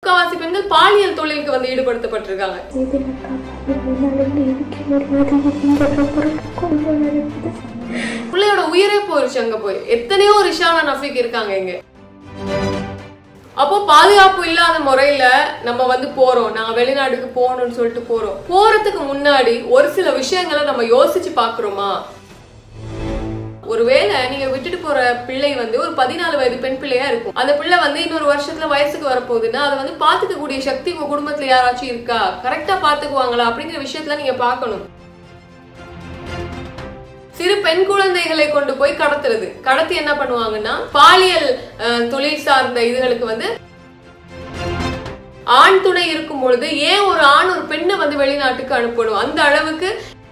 முக்காவாசி பெண்கள் பாலியல் தொழிலுக்கு வந்து ஈடுபடுத்தப்பட்டிருக்காங்க பிள்ளையோட உயிரே போயிருச்சு அங்க போய் எத்தனையோ ரிஷானா நஃபிக் இருக்காங்க இங்க அப்போ பாதுகாப்பு இல்லாத முறையில நம்ம வந்து போறோம் நாங்க வெளிநாட்டுக்கு போகணும்னு சொல்லிட்டு போறோம் போறதுக்கு முன்னாடி ஒரு சில விஷயங்களை நம்ம யோசிச்சு பாக்குறோமா ஒருவேளை நீங்க விட்டுட்டு போற பிள்ளை வந்து ஒரு பதினாலு வயது பெண் பிள்ளையா இருக்கும் அந்த பிள்ளை வந்து இன்னொரு வருஷத்துல வயசுக்கு வரப்போகுதுன்னா அதை வந்து பாத்துக்க கூடிய சக்தி உங்க குடும்பத்துல யாராச்சும் இருக்கா கரெக்டா பாத்துக்குவாங்களா அப்படிங்கிற விஷயத்துல நீங்க பார்க்கணும் சிறு பெண் குழந்தைகளை கொண்டு போய் கடத்துறது கடத்தி என்ன பண்ணுவாங்கன்னா பாலியல் அஹ், தொழில் சார்ந்த இதுகளுக்கு வந்து ஆண் துணை இருக்கும் பொழுது ஏன் ஒரு ஆண் ஒரு பெண்ணை வந்து வெளிநாட்டுக்கு அனுப்பணும் அந்த அளவுக்கு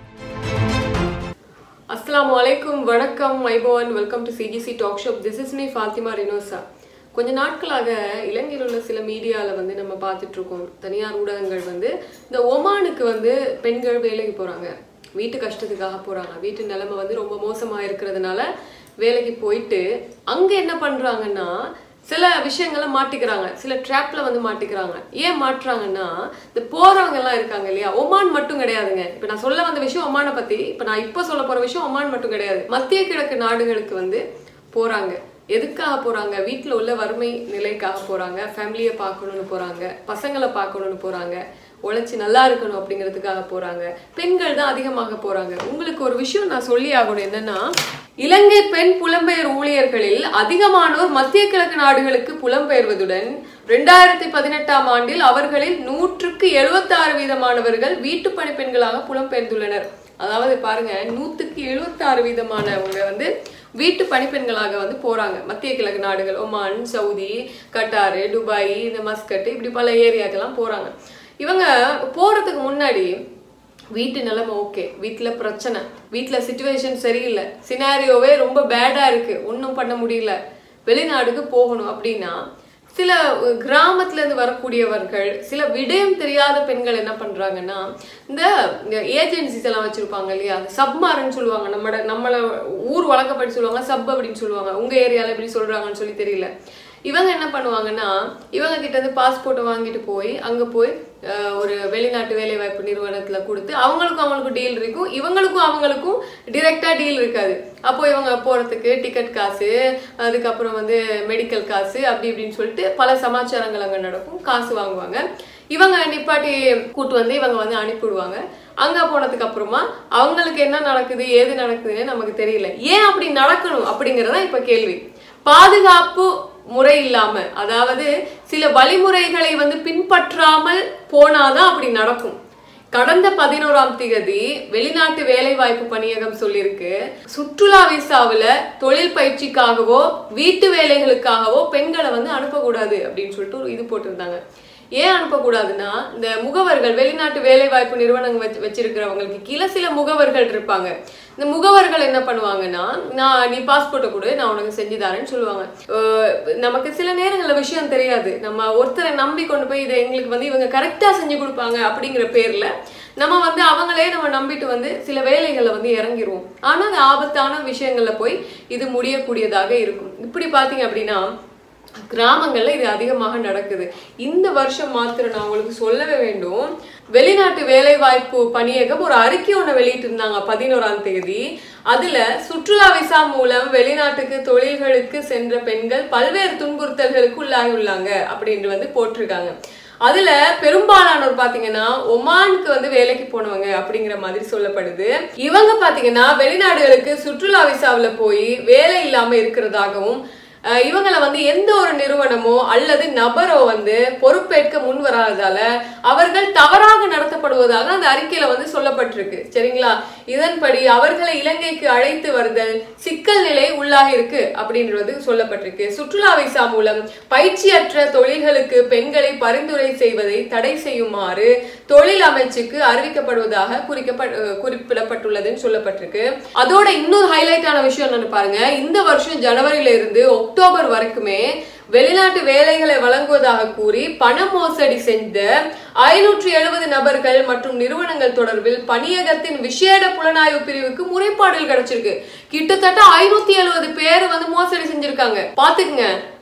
அஸ்ஸலாமு அலைக்கும் வணக்கம் வைபவன் welcome to CGC talk shop this is me Fathima Rinosa கொஞ்ச நாட்களாக இலங்கையில் உள்ள சில மீடியாவில் வந்து நம்ம பார்த்துட்டு இருக்கோம் தனியார் ஊடகங்கள் வந்து இந்த ஒமானுக்கு வந்து பெண்கள் வேலைக்கு போகிறாங்க வீட்டு கஷ்டத்துக்காக போகிறாங்க வீட்டு நிலைமை வந்து ரொம்ப மோசமாக இருக்கிறதுனால வேலைக்கு போயிட்டு அங்கே என்ன பண்ணுறாங்கன்னா சில விஷயங்களை மாட்டிக்கிறாங்க சில ட்ராப்ல வந்து மாட்டிக்கிறாங்க ஏன் மாட்டுறாங்கன்னா இந்த போறவங்க எல்லாம் இருக்காங்க இல்லையா ஒமான் மட்டும் கிடையாதுங்க இப்ப நான் சொல்ல வந்த விஷயம் ஒமானை பத்தி இப்ப நான் இப்ப சொல்ல போற விஷயம் ஒமான் மட்டும் கிடையாது மத்திய கிழக்கு நாடுகளுக்கு வந்து போறாங்க எதுக்காக போறாங்க வீட்டில் உள்ள வறுமை நிலைக்காக போறாங்க ஃபேமிலியை பார்க்கணும்னு போறாங்க பசங்களை பார்க்கணும்னு போறாங்க உழைச்சி நல்லா இருக்கணும் அப்படிங்கிறதுக்காக போறாங்க பெண்கள் தான் அதிகமாக போறாங்க உங்களுக்கு ஒரு விஷயம் நான் சொல்லி ஆகணும் என்னன்னா இலங்கை பெண் புலம்பெயர் ஊழியர்களில் அதிகமானோர் மத்திய கிழக்கு நாடுகளுக்கு புலம்பெயர்வதுடன் ரெண்டாயிரத்தி பதினெட்டாம் ஆண்டில் அவர்களில் நூற்றுக்கு எழுபத்தாறு வீதமானவர்கள் வீட்டு பணி பெண்களாக புலம்பெயர்ந்துள்ளனர் அதாவது பாருங்க நூத்துக்கு எழுபத்தாறு வீதமானவங்க வந்து வீட்டு பணிப்பெண்களாக வந்து போறாங்க மத்திய கிழக்கு நாடுகள் ஒமான் சவுதி கட்டாரு துபாய் இந்த மஸ்கட் இப்படி பல ஏரியாக்கெல்லாம் போறாங்க இவங்க போறதுக்கு முன்னாடி வீட்டு நிலைமை ஓகே வீட்டில் பிரச்சனை வீட்டில் சுச்சுவேஷன் சரியில்லை சினாரியோவே ரொம்ப பேடாக இருக்கு ஒன்றும் பண்ண முடியல வெளிநாடுக்கு போகணும் அப்படின்னா சில கிராமத்துல இருந்து வரக்கூடியவர்கள் சில விடயம் தெரியாத பெண்கள் என்ன பண்றாங்கன்னா இந்த ஏஜென்சிஸ் எல்லாம் வச்சிருப்பாங்க இல்லையா சப்மார்ன்னு சொல்லுவாங்க நம்ம நம்மள ஊர் வழக்கப்படி சொல்லுவாங்க சப் அப்படின்னு சொல்லுவாங்க உங்க ஏரியால எப்படி சொல்றாங்கன்னு சொல்லி தெரியல இவங்க என்ன பண்ணுவாங்கன்னா இவங்க கிட்ட இருந்து பாஸ்போர்ட்டை வாங்கிட்டு போய் அங்க போய் அஹ், ஒரு வெளிநாட்டு வேலை வாய்ப்பு நிறுவனத்துல கொடுத்து அவங்களுக்கும் அவங்களுக்கும் டீல் இருக்கும் இவங்களுக்கும் அவங்களுக்கும் டிரெக்டா டீல் இருக்காது அப்போ இவங்க போறதுக்கு டிக்கெட் காசு அதுக்கப்புறம் வந்து மெடிக்கல் காசு அப்படி இப்படின்னு சொல்லிட்டு பல சமாச்சாரங்கள் அங்க நடக்கும் காசு வாங்குவாங்க இவங்க நிப்பாட்டி கூட்டு வந்து இவங்க வந்து அனுப்பிவிடுவாங்க அங்க போனதுக்கு அப்புறமா அவங்களுக்கு என்ன நடக்குது ஏது நடக்குதுன்னு நமக்கு தெரியல ஏன் அப்படி நடக்கணும் அப்படிங்கறதா இப்ப கேள்வி பாதுகாப்பு முறை இல்லாம அதாவது சில வழிமுறைகளை வந்து பின்பற்றாமல் போனாதான் அப்படி நடக்கும் கடந்த பதினோராம் தேதி வெளிநாட்டு வேலைவாய்ப்பு பணியகம் சொல்லியிருக்கு சுற்றுலா விசாவுல தொழில் பயிற்சிக்காகவோ வீட்டு வேலைகளுக்காகவோ பெண்களை வந்து அனுப்பக்கூடாது அப்படின்னு சொல்லிட்டு ஒரு இது போட்டிருந்தாங்க ஏன் அனுப்பக்கூடாதுன்னா இந்த முகவர்கள் வெளிநாட்டு வேலைவாய்ப்பு நிறுவனங்கள் வச்சு வச்சிருக்கிறவங்களுக்கு கீழே சில முகவர்கள் இருப்பாங்க இந்த முகவர்கள் என்ன பண்ணுவாங்கன்னா நான் நீ பாஸ்போர்ட்டை கொடு நான் உனக்கு செஞ்சு தரேன்னு சொல்லுவாங்க அஹ் நமக்கு சில நேரங்கள்ல விஷயம் தெரியாது நம்ம ஒருத்தரை நம்பி கொண்டு போய் இதை எங்களுக்கு வந்து இவங்க கரெக்டா செஞ்சு கொடுப்பாங்க அப்படிங்கிற பேர்ல நம்ம வந்து அவங்களே நம்ம நம்பிட்டு வந்து சில வேலைகளை வந்து இறங்கிருவோம் ஆனா அது ஆபத்தான விஷயங்கள்ல போய் இது முடியக்கூடியதாக இருக்கும் இப்படி பாத்தீங்க அப்படின்னா கிராமங்கள்ல இது அதிகமாக நடக்குது இந்த வருஷம் மாத்திரம் நான் உங்களுக்கு சொல்லவே வேண்டும் வெளிநாட்டு வேலைவாய்ப்பு பணியகம் ஒரு அறிக்கை ஒன்று வெளியிட்டிருந்தாங்க பதினோராம் தேதி அதுல சுற்றுலா விசா மூலம் வெளிநாட்டுக்கு தொழில்களுக்கு சென்ற பெண்கள் பல்வேறு துன்புறுத்தல்களுக்கு உள்ளாகியுள்ளாங்க அப்படின்னு வந்து போட்டிருக்காங்க அதுல பெரும்பாலானோர் பாத்தீங்கன்னா ஒமானுக்கு வந்து வேலைக்கு போனவங்க அப்படிங்கிற மாதிரி சொல்லப்படுது இவங்க பாத்தீங்கன்னா வெளிநாடுகளுக்கு சுற்றுலா விசாவுல போய் வேலை இல்லாம இருக்கிறதாகவும் அஹ் இவங்களை வந்து எந்த ஒரு நிறுவனமோ அல்லது நபரோ வந்து பொறுப்பேற்க முன் வராததால அவர்கள் தவறாக நடத்தப்படுவதாக அந்த அறிக்கையில வந்து சொல்லப்பட்டிருக்கு சரிங்களா இதன்படி அவர்களை இலங்கைக்கு அழைத்து வருதல் சிக்கல் நிலை உள்ளாகி இருக்கு அப்படின்றது சொல்லப்பட்டிருக்கு சுற்றுலா விசா மூலம் பயிற்சியற்ற தொழில்களுக்கு பெண்களை பரிந்துரை செய்வதை தடை செய்யுமாறு தொழில் அமைச்சுக்கு அறிவிக்கப்படுவதாக குறிக்கப்பட் அஹ் குறிப்பிடப்பட்டுள்ளதுன்னு சொல்லப்பட்டிருக்கு அதோட இன்னொரு ஹைலைட்டான விஷயம் என்னன்னு பாருங்க இந்த வருஷம் ஜனவரியில இருந்து அக்டோபர் வரைக்குமே வெளிநாட்டு வேலைகளை வழங்குவதாக கூறி பண மோசடி செய்த ஐநூற்றி எழுபது நபர்கள் மற்றும் நிறுவனங்கள் தொடர்பில் பணியகத்தின் விசேட புலனாய்வு பிரிவுக்கு முறைப்பாடுகள் கிடைச்சிருக்கு கிட்டத்தட்ட ஐநூத்தி எழுபது பேர் வந்து மோசடி செஞ்சிருக்காங்க பாத்துக்குங்க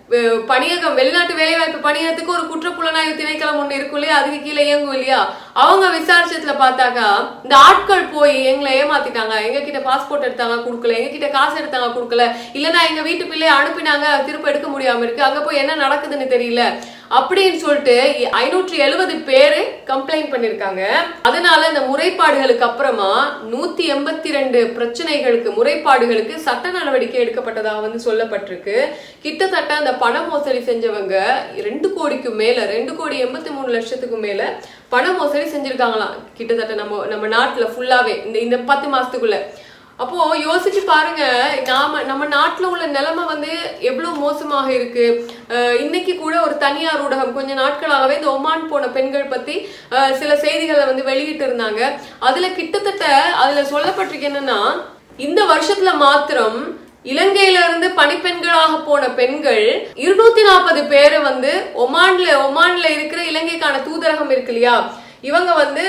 வெ- பணியகம் வெளிநாட்டு வேலைவாய்ப்பு பணியகத்துக்கு ஒரு குற்றப்புலனாய்வு திணைக்களம் ஒண்ணு இருக்கும் இல்லையா அதுக்கு கீழே இயங்கும் இல்லையா அவங்க விசாரிச்சதுல பார்த்தாக்கா இந்த ஆட்கள் போய் எங்களை ஏமாத்திட்டாங்க எங்க கிட்ட பாஸ்போர்ட் எடுத்தாங்க கொடுக்கல எங்க கிட்ட காசு எடுத்தாங்க கொடுக்கல இல்லைன்னா எங்க வீட்டு பிள்ளைய அனுப்பினாங்க திரும்ப எடுக்க முடியாம இருக்கு அங்க போய் என்ன நடக்குதுன்னு தெரியல அப்படின்னு சொல்லிட்டு ஐநூற்றி எழுபது பேரு கம்ப்ளைண்ட் பண்ணிருக்காங்க அதனால இந்த முறைப்பாடுகளுக்கு அப்புறமா நூத்தி எண்பத்தி ரெண்டு பிரச்சனைகளுக்கு முறைப்பாடுகளுக்கு சட்ட நடவடிக்கை எடுக்கப்பட்டதாக வந்து சொல்லப்பட்டிருக்கு கிட்டத்தட்ட அந்த பண மோசடி செஞ்சவங்க ரெண்டு கோடிக்கு மேல ரெண்டு கோடி எண்பத்தி மூணு லட்சத்துக்கு மேல பண மோசடி செஞ்சிருக்காங்களாம் கிட்டத்தட்ட நம்ம நம்ம நாட்டுல ஃபுல்லாவே இந்த இந்த பத்து மாசத்துக்குள்ள அப்போ யோசிச்சு பாருங்க நாம நம்ம நாட்டுல உள்ள நிலைமை வந்து எவ்வளவு மோசமாக இருக்கு அஹ் இன்னைக்கு கூட ஒரு தனியார் ஊடகம் கொஞ்ச நாட்களாகவே இந்த ஒமான் போன பெண்கள் பத்தி அஹ் சில செய்திகளை வந்து வெளியிட்டு இருந்தாங்க அதுல கிட்டத்தட்ட அதுல சொல்லப்பட்டிருக்கு என்னன்னா இந்த வருஷத்துல மாத்திரம் இலங்கையில இருந்து பணிப்பெண்களாக போன பெண்கள் இருநூத்தி நாற்பது பேரை வந்து ஒமான்ல ஒமான்ல இருக்கிற இலங்கைக்கான தூதரகம் இருக்கு இல்லையா இவங்க வந்து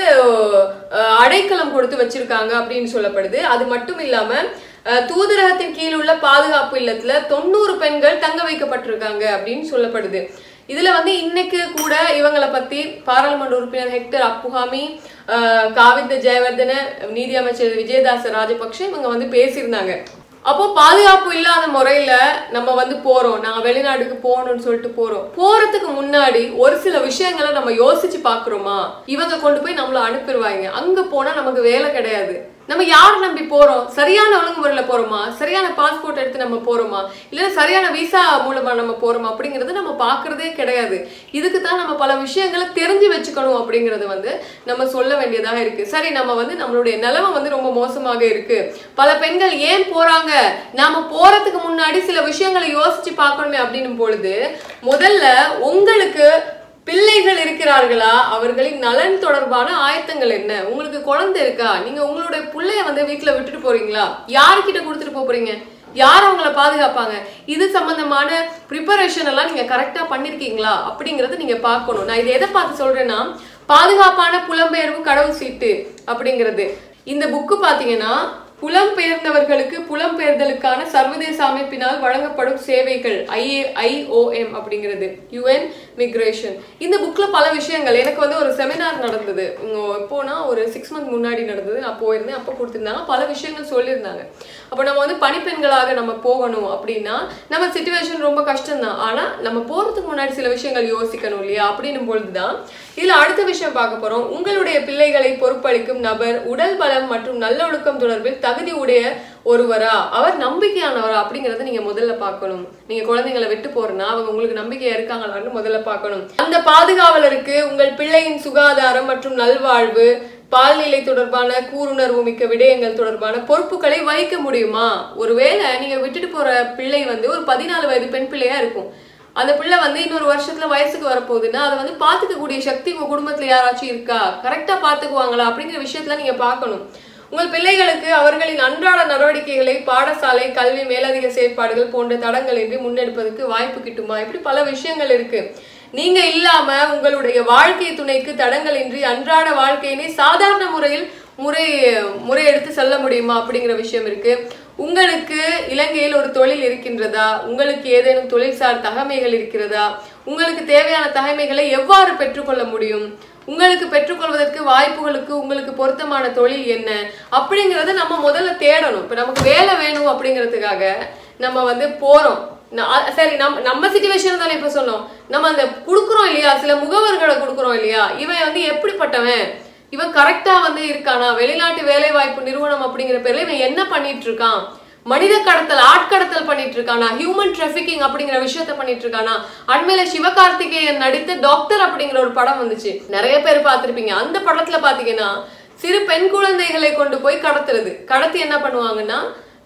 அஹ், அடைக்கலம் கொடுத்து வச்சிருக்காங்க அப்படின்னு சொல்லப்படுது அது மட்டும் இல்லாம அஹ், தூதரகத்தின் கீழ் உள்ள பாதுகாப்பு இல்லத்துல தொண்ணூறு பெண்கள் தங்க வைக்கப்பட்டிருக்காங்க அப்படின்னு சொல்லப்படுது இதுல வந்து இன்னைக்கு கூட இவங்களை பத்தி பாராளுமன்ற உறுப்பினர் ஹெக்டர் அப்புகாமி அஹ், காவிந்த ஜெயவர்தன நீதி அமைச்சர் விஜயதாச ராஜபக்ஷ இவங்க வந்து பேசியிருந்தாங்க அப்போ பாதுகாப்பு இல்லாத முறையில நம்ம வந்து போறோம் நாங்க வெளிநாட்டுக்கு போகணும்னு சொல்லிட்டு போறோம் போறதுக்கு முன்னாடி ஒரு சில விஷயங்களை நம்ம யோசிச்சு பாக்குறோமா இவங்க கொண்டு போய் நம்மள அனுப்பிடுவாங்க அங்க போனா நமக்கு வேலை கிடையாது நம்ம யார் நம்பி போறோம் சரியான ஒழுங்குமுறையில போறோமா சரியான பாஸ்போர்ட் எடுத்து நம்ம போறோமா இல்ல சரியான விசா மூலமா நம்ம போறோமா அப்படிங்கறது நம்ம பாக்குறதே கிடையாது இதுக்கு தான் நம்ம பல விஷயங்களை தெரிஞ்சு வச்சுக்கணும் அப்படிங்கறது வந்து நம்ம சொல்ல வேண்டியதாக இருக்கு சரி நம்ம வந்து நம்மளுடைய நிலைமை வந்து ரொம்ப மோசமாக இருக்கு பல பெண்கள் ஏன் போறாங்க நாம போறதுக்கு முன்னாடி சில விஷயங்களை யோசிச்சு பார்க்கணுமே அப்படின்னும் பொழுது முதல்ல உங்களுக்கு பிள்ளைகள் இருக்கிறார்களா அவர்களின் நலன் தொடர்பான ஆயத்தங்கள் என்ன உங்களுக்கு குழந்தை இருக்கா நீங்க உங்களுடைய பிள்ளைய வந்து வீட்டுல விட்டுட்டு போறீங்களா யாருக்கிட்ட கொடுத்துட்டு போப் போறீங்க யார் அவங்கள பாதுகாப்பாங்க இது சம்பந்தமான ப்ரிப்பரேஷன் எல்லாம் நீங்க கரெக்டா பண்ணிருக்கீங்களா அப்படிங்கறத நீங்க பார்க்கணும் நான் இதை எதை பார்த்து சொல்றேன்னா பாதுகாப்பான புலம்பெயர்வு கடவுள் சீட்டு அப்படிங்கிறது இந்த புக்கு பாத்தீங்கன்னா புலம்பெயர்ந்தவர்களுக்கு புலம்பெயர்தலுக்கான சர்வதேச அமைப்பினால் வழங்கப்படும் சேவைகள் ஐஏ ஐஓஎம் அப்படிங்கிறது யுஎன் மிக்ரேஷன் இந்த புக்ல பல விஷயங்கள் எனக்கு வந்து ஒரு செமினார் நடந்தது இங்க எப்போனா ஒரு சிக்ஸ் மந்த் முன்னாடி நடந்தது நான் போயிருந்தேன் அப்போ கொடுத்துருந்தாங்க பல விஷயங்கள் சொல்லியிருந்தாங்க அப்போ நம்ம வந்து பணிப்பெண்களாக நம்ம போகணும் அப்படின்னா நம்ம சுச்சுவேஷன் ரொம்ப கஷ்டம்தான் ஆனா நம்ம போறதுக்கு முன்னாடி சில விஷயங்கள் யோசிக்கணும் இல்லையா அப்படின்னும் பொழுதுதான் இதுல அடுத்த விஷயம் பார்க்க போறோம் உங்களுடைய பிள்ளைகளை பொறுப்பளிக்கும் நபர் உடல் பலம் மற்றும் நல்லொழுக்கம் தொடர்பில் தகுதி உடைய ஒருவரா அவர் நம்பிக்கையானவரா அப்படிங்கறத நீங்க முதல்ல பார்க்கணும் நீங்க குழந்தைங்களை விட்டு போறனா அவங்க உங்களுக்கு நம்பிக்கையா இருக்காங்களான்னு முதல்ல பார்க்கணும் அந்த பாதுகாவலருக்கு உங்கள் பிள்ளையின் சுகாதாரம் மற்றும் நல்வாழ்வு பால்நிலை தொடர்பான கூருணர்வு மிக்க விடயங்கள் தொடர்பான பொறுப்புகளை வகிக்க முடியுமா ஒருவேளை நீங்க விட்டுட்டு போற பிள்ளை வந்து ஒரு பதினாலு வயது பெண் பிள்ளையா இருக்கும் அந்த பிள்ளை வந்து இன்னொரு வருஷத்துல வயசுக்கு வரப்போகுதுன்னா அதை வந்து பாத்துக்கக்கூடிய சக்தி உங்க குடும்பத்துல யாராச்சும் இருக்கா கரெக்டா பாத்துக்குவாங்களா அப்படிங்கிற விஷயத்துல நீங்க பார்க்கணும் உங்கள் பிள்ளைகளுக்கு அவர்களின் அன்றாட நடவடிக்கைகளை பாடசாலை கல்வி மேலதிக செயற்பாடுகள் போன்ற தடங்களின்றி முன்னெடுப்பதற்கு வாய்ப்பு கிட்டுமா இப்படி பல விஷயங்கள் இருக்கு நீங்க இல்லாம உங்களுடைய வாழ்க்கை துணைக்கு தடங்களின்றி அன்றாட வாழ்க்கையினை சாதாரண முறையில் முறை முறையெடுத்து செல்ல முடியுமா அப்படிங்கிற விஷயம் இருக்கு உங்களுக்கு இலங்கையில் ஒரு தொழில் இருக்கின்றதா உங்களுக்கு ஏதேனும் தொழில்சார் தகமைகள் இருக்கிறதா உங்களுக்கு தேவையான தகமைகளை எவ்வாறு பெற்றுக்கொள்ள முடியும் உங்களுக்கு பெற்றுக்கொள்வதற்கு வாய்ப்புகளுக்கு உங்களுக்கு பொருத்தமான தொழில் என்ன அப்படிங்கறத நம்ம முதல்ல தேடணும் இப்ப நமக்கு வேலை வேணும் அப்படிங்கிறதுக்காக நம்ம வந்து போறோம் நா- அ- சரி நம்ம நம்ம சுச்சுவேஷன் தானே இப்ப சொன்னோம் நம்ம அந்த குடுக்குறோம் இல்லையா சில முகவர்களை குடுக்குறோம் இல்லையா இவன் வந்து எப்படிப்பட்டவன் இவன் கரெக்டா வந்து இருக்கானா வெளிநாட்டு வேலை வாய்ப்பு நிறுவனம் அப்படிங்கிற பேர்ல இவன் என்ன பண்ணிட்டு இருக்கான் மனித கடத்தல் ஆட்கடத்தல் பண்ணிட்டு இருக்கானா ஹியூமன் டிராஃபிக்கிங் அப்படிங்கிற விஷயத்த பண்ணிட்டு இருக்கானா அண்மையில சிவகார்த்திகேயன் நடித்த டாக்டர் அப்படிங்கிற ஒரு படம் வந்துச்சு நிறைய பேர் பார்த்திருப்பீங்க அந்த படத்துல பாத்தீங்கன்னா சிறு பெண் குழந்தைகளை கொண்டு போய் கடத்துறது கடத்தி என்ன பண்ணுவாங்கன்னா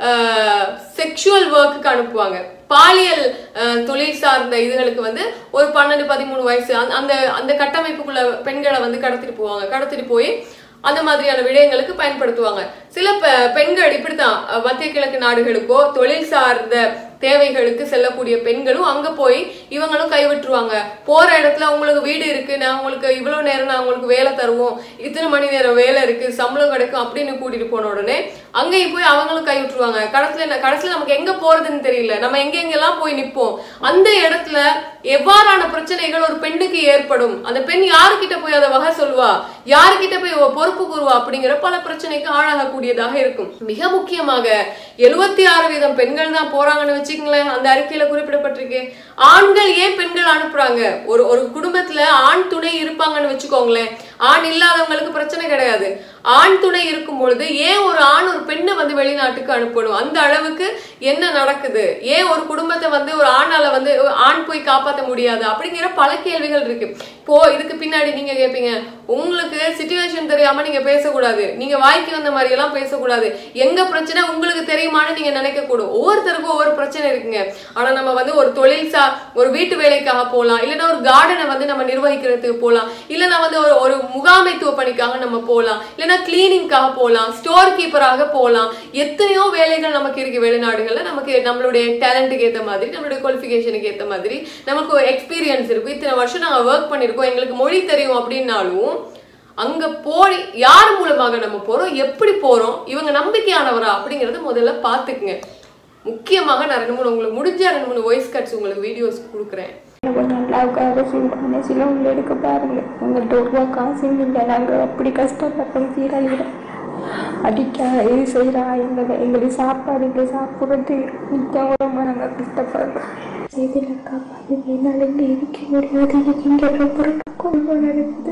செக்ஷுவல் ஒர்க்குக்கு அனுப்புவாங்க பாலியல் அஹ், தொழில் சார்ந்த இதுகளுக்கு வந்து ஒரு பன்னெண்டு பதிமூணு வயசு அந்த- அந்த அந்த கட்டமைப்புக்குள்ள பெண்களை வந்து கடத்திட்டு போவாங்க கடத்திட்டு போய் அந்த மாதிரியான விடயங்களுக்கு பயன்படுத்துவாங்க சில பெ- பெண்கள் இப்படித்தான் அஹ், மத்திய கிழக்கு நாடுகளுக்கோ தொழில் சார்ந்த தேவைகளுக்கு செல்லக்கூடிய பெண்களும் அங்க போய் இவங்களும் கைவிட்டுருவாங்க போற இடத்துல உங்களுக்கு வீடு இருக்கு நான் உங்களுக்கு இவ்வளவு நேரம் நான் உங்களுக்கு வேலை தருவோம் இத்தனை மணி நேரம் வேலை இருக்கு சம்பளம் கிடைக்கும் அப்படின்னு கூட்டிட்டு போன உடனே அங்கேயும் போய் அவங்களும் கை விட்டுருவாங்க கடைசியில கடைசியில நமக்கு எங்க போறதுன்னு தெரியல நம்ம எங்க எங்கெல்லாம் போய் நிப்போம் அந்த இடத்துல எவ்வாறான பிரச்சனைகள் ஒரு பெண்ணுக்கு ஏற்படும் அந்த பெண் யாருக்கிட்ட போய் அதை வகை சொல்லுவா யாருக்கிட்ட போய் அவ பொறுப்பு கூறுவா அப்படிங்கிற பல பிரச்சனைக்கு ஆளாகக்கூடியதாக இருக்கும் மிக முக்கியமாக எழுபத்தி ஆறு வீதம் பெண்கள் தான் போறாங்கன்னு வச்சுக்கங்களேன் அந்த அறிக்கையில குறிப்பிடப்பட்டிருக்கு ஆண்கள் ஏன் பெண்கள் அனுப்புறாங்க ஒரு ஒரு குடும்பத்துல ஆண் துணை இருப்பாங்கன்னு வச்சுக்கோங்களேன் ஆண் இல்லாதவங்களுக்கு பிரச்சனை கிடையாது ஆண் துணை இருக்கும் பொழுது ஏன் ஒரு ஆண் ஒரு பெண்ணை வந்து வெளிநாட்டுக்கு அனுப்பணும் அந்த அளவுக்கு என்ன நடக்குது ஏன் ஒரு குடும்பத்தை வந்து ஒரு ஆணால வந்து ஆண் போய் காப்பாற்ற முடியாது அப்படிங்கிற பல கேள்விகள் இருக்கு இப்போ இதுக்கு பின்னாடி நீங்க கேட்பீங்க உங்களுக்கு சுச்சுவேஷன் தெரியாம நீங்க பேசக்கூடாது நீங்க வாய்க்கு வந்த மாதிரி எல்லாம் பேசக்கூடாது எங்க பிரச்சனை உங்களுக்கு தெரியுமான்னு நீங்க நினைக்க கூடும் ஒவ்வொருத்தருக்கும் ஒவ்வொரு பிரச்சனை இருக்குங்க ஆனா நம்ம வந்து ஒரு தொழில் சா ஒரு வீட்டு வேலைக்காக போகலாம் இல்லைன்னா ஒரு கார்டனை வந்து நம்ம நிர்வகிக்கிறதுக்கு போகலாம் இல்லைன்னா வந்து ஒரு ஒரு முகாமைத்துவ பணிக்காக நம்ம போகலாம் இல்லைன்னா கிளீனிங்காக போகலாம் ஸ்டோர் கீப்பராக போகலாம் எத்தனையோ வேலைகள் நமக்கு இருக்கு வெளிநாடுகள்ல நமக்கு நம்மளுடைய டேலண்ட்டுக்கு ஏற்ற மாதிரி நம்மளுடைய குவாலிஃபிகேஷனுக்கு ஏற்ற மாதிரி நமக்கு எக்ஸ்பீரியன்ஸ் இருக்கும் இத்தனை வருஷம் நாங்கள் ஒர்க் பண்ணியிருக்கோம் எங்களுக்கு மொழி தெரியும் அப்படின்னாலும் அங்க போய் யார் மூலமாக நம்ம போறோம் எப்படி போறோம் இவங்க நம்பிக்கையானவரா அப்படிங்கறத முதல்ல பாத்துக்குங்க முக்கியமாக நான் ரெண்டு மூணு உங்களுக்கு முடிஞ்ச ரெண்டு மூணு வாய்ஸ் கட்ஸ் உங்களுக்கு வீடியோஸ் கொடுக்குறேன் கொஞ்சம் நல்லா உட்கார செய்வாங்க சில உங்களை எடுக்க பாருங்க உங்கள்கிட்ட ரூபா காசு இல்லை நாங்கள் அப்படி கஷ்டப்பட்டோம் சீரழிகிறோம் அடிக்க இது செய்கிறா எங்களை எங்களுக்கு சாப்பாடு இல்லை சாப்பிட்றது நிச்சயம் ரொம்ப நாங்கள் கஷ்டப்படுறோம் இதில் காப்பாது என்னால் இங்கே இருக்க முடியாது எனக்கு இங்கே ரொம்ப ரொம்ப கொள்கை நடக்குது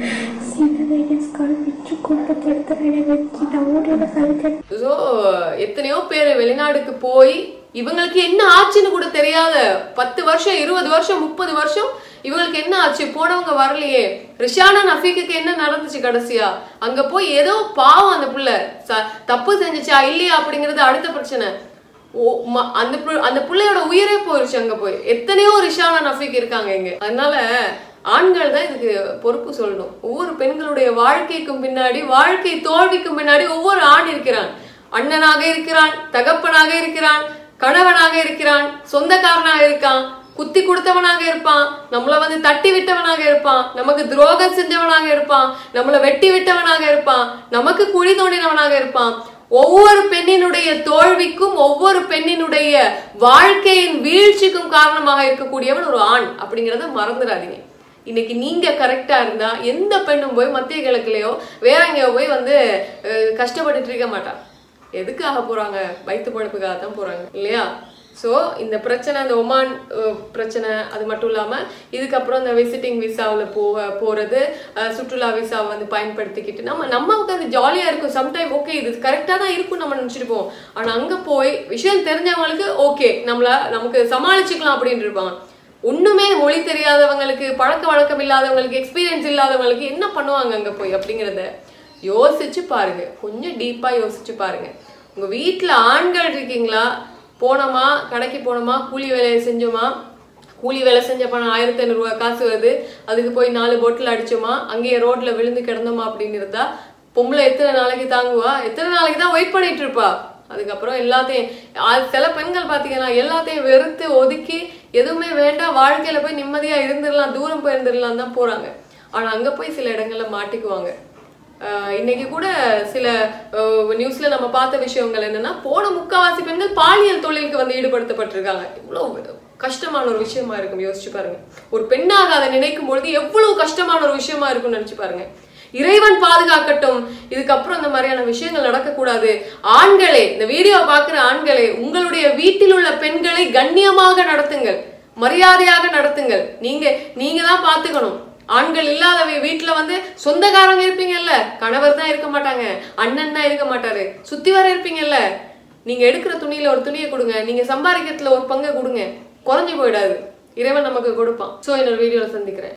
சில வேலையை கல்விச்சு குடும்பத்தை எடுத்து வேலை வச்சு நான் ஊரில் கழிச்சு ஸோ எத்தனையோ பேர் வெளிநாடுக்கு போய் இவங்களுக்கு என்ன ஆச்சுன்னு கூட தெரியாத பத்து வருஷம் இருபது வருஷம் முப்பது வருஷம் இவங்களுக்கு என்ன ஆச்சு போனவங்க வரலையே ரிஷானா நஃபீக்குக்கு என்ன நடந்துச்சு கடைசியா அங்க போய் ஏதோ பாவம் அந்த புள்ள ச- தப்பு செஞ்சுச்சா இல்லையா அப்படிங்கிறது அடுத்த பிரச்சனை ஓ, ம- அந்த பு- அந்த பிள்ளையோட உயிரே போயிருச்சு அங்க போய் எத்தனையோ ரிஷானா நஃபீக் இருக்காங்க இங்க அதனால ஆண்கள் தான் இதுக்கு பொறுப்பு சொல்லணும் ஒவ்வொரு பெண்களுடைய வாழ்க்கைக்கும் பின்னாடி வாழ்க்கை தோல்விக்கும் பின்னாடி ஒவ்வொரு ஆண் இருக்கிறான் அண்ணனாக இருக்கிறான் தகப்பனாக இருக்கிறான் கணவனாக இருக்கிறான் சொந்தக்காரனாக இருக்கான் குத்தி கொடுத்தவனாக இருப்பான் நம்மள வந்து தட்டி விட்டவனாக இருப்பான் நமக்கு துரோகம் செஞ்சவனாக இருப்பான் நம்மள வெட்டி விட்டவனாக இருப்பான் நமக்கு குழி தோண்டினவனாக இருப்பான் ஒவ்வொரு பெண்ணினுடைய தோல்விக்கும் ஒவ்வொரு பெண்ணினுடைய வாழ்க்கையின் வீழ்ச்சிக்கும் காரணமாக இருக்கக்கூடியவன் ஒரு ஆண் அப்படிங்கறத மறந்துடாதீங்க இன்னைக்கு நீங்க கரெக்டா இருந்தா எந்த பெண்ணும் போய் மத்திய கிழக்குலயோ வேற எங்கேயோ போய் வந்து அஹ், கஷ்டப்பட்டுட்டு இருக்க மாட்டான் எதுக்காக போறாங்க வயிற்று பழப்புக்காக தான் போறாங்க இல்லையா ஸோ இந்த பிரச்சனை இந்த ஒமான் அஹ், பிரச்சனை அது மட்டும் இல்லாமல் இதுக்கப்புறம் இந்த விசிட்டிங் விசாவில் போக போகிறது சுற்றுலா விசாவை வந்து பயன்படுத்திக்கிட்டு நம்ம நம்ம உட்காந்து ஜாலியாக இருக்கும் சம்டைம் ஓகே இது கரெக்டாக தான் இருக்கும் நம்ம நினச்சிட்டு போவோம் ஆனால் அங்கே போய் விஷயம் தெரிஞ்சவங்களுக்கு ஓகே நம்மள நமக்கு சமாளிச்சுக்கலாம் அப்படின்னு இருப்பாங்க ஒண்ணுமே மொழி தெரியாதவங்களுக்கு பழக்க வழக்கம் இல்லாதவங்களுக்கு எக்ஸ்பீரியன்ஸ் இல்லாதவங்களுக்கு என்ன பண்ணுவாங்க அங்க போய் அப்படிங்கறத யோசிச்சு பாருங்க கொஞ்சம் டீப்பா யோசிச்சு பாருங்க உங்க வீட்ல ஆண்கள் இருக்கீங்களா போனோமா கடைக்கு போனோமா கூலி வேலையை செஞ்சோமா கூலி வேலை செஞ்ச பணம் ஆயிரத்தி ஐநூறுரூவா காசு வருது அதுக்கு போய் நாலு பொட்டில் அடிச்சோமா அங்கேயே ரோட்ல விழுந்து கிடந்தோமா அப்படின்னு இருந்தா பொம்பளை எத்தனை நாளைக்கு தாங்குவா எத்தனை நாளைக்கு தான் வெயிட் பண்ணிட்டு இருப்பா அதுக்கப்புறம் எல்லாத்தையும் ஆ- சில பெண்கள் பாத்தீங்கன்னா எல்லாத்தையும் வெறுத்து ஒதுக்கி எதுவுமே வேண்டாம் வாழ்க்கையில போய் நிம்மதியா இருந்துடலாம் தூரம் போய் இருந்துடலாம் தான் போறாங்க ஆனா அங்க போய் சில இடங்கள்ல மாட்டிக்குவாங்க ஆஹ் இன்னைக்கு கூட சில நியூஸ்ல நம்ம பார்த்த விஷயங்கள் என்னன்னா போன முக்காவாசி பெண்கள் பாலியல் தொழிலுக்கு வந்து ஈடுபடுத்தப்பட்டிருக்காங்க இவ்வளவு கஷ்டமான ஒரு விஷயமா இருக்கும் யோசிச்சு பாருங்க ஒரு பெண்ணாக அதை நினைக்கும் பொழுது எவ்வளவு கஷ்டமான ஒரு விஷயமா இருக்கும்னு நினைச்சு பாருங்க இறைவன் பாதுகாக்கட்டும் இதுக்கப்புறம் இந்த மாதிரியான விஷயங்கள் நடக்கக்கூடாது ஆண்களே இந்த வீடியோ பார்க்குற ஆண்களே உங்களுடைய வீட்டில் உள்ள பெண்களை கண்ணியமாக நடத்துங்கள் மரியாதையாக நடத்துங்கள் நீங்க நீங்க தான் பாத்துக்கணும் ஆண்கள் இல்லாத வீ- வீட்டுல வந்து சொந்தக்காரங்க இருப்பீங்கல்ல கணவர் தான் இருக்க மாட்டாங்க அண்ணன் தான் இருக்க மாட்டாரு சுத்தி வர இருப்பீங்கல்ல நீங்க எடுக்கிற துணியில ஒரு துணியை கொடுங்க நீங்க சம்பாதிக்கிறதுல ஒரு பங்கை கொடுங்க குறைஞ்சு போயிடாது இறைவன் நமக்கு கொடுப்பான் சோ இன்னொரு வீடியோல சந்திக்கிறேன்